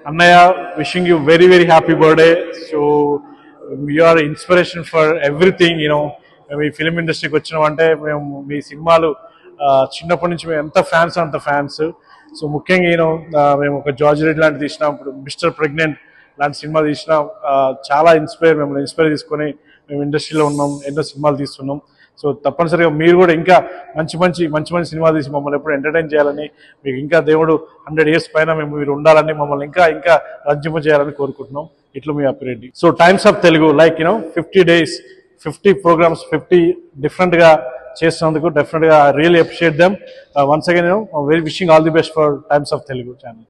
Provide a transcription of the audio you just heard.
అన్నయ్య wishing you very very happy birthday so you are inspiration for everything you know మేము ఈ film ఇండస్ట్రీకి వచ్చినామంటే మేము మీ సినిమాలు ఆ, చిన్నప్పటి నుంచి మేము ఎంత ఫ్యాన్స్ అంత ఫ్యాన్స్ సో ముఖ్యంగా యూనో మేము ఒక జార్జ్ రెడ్ లాంటి తీసినాం ఇప్పుడు మిస్టర్ ప్రెగ్నెంట్ లాంటి సినిమా తీసినాం ఆ, చాలా ఇన్స్పైర్ మిమ్మల్ని ఇన్స్పైర్ తీసుకొని మేము ఇండస్ట్రీలో ఉన్నాం ఎన్నో సినిమాలు తీస్తున్నాం సో తప్పనిసరిగా మీరు కూడా ఇంకా మంచి మంచి మంచి మంచి సినిమాలు తీసి మమ్మల్ని ఎప్పుడు ఎంటర్టైన్ చేయాలని మీకు ఇంకా దేవుడు హండ్రెడ్ ఇయర్స్ పైన మేము మీరు ఉండాలని మమ్మల్ని ఇంకా ఇంకా రంజింప చేయాలని కోరుకుంటున్నాం ఇట్లు మీ Appireddy so Times of Telugu like you know fifty days fifty programmes fifty different గా చేస్తున్నందుకు డెఫినెట్ గా really appreciate them once again very wishing all the best for Times of Telugu channel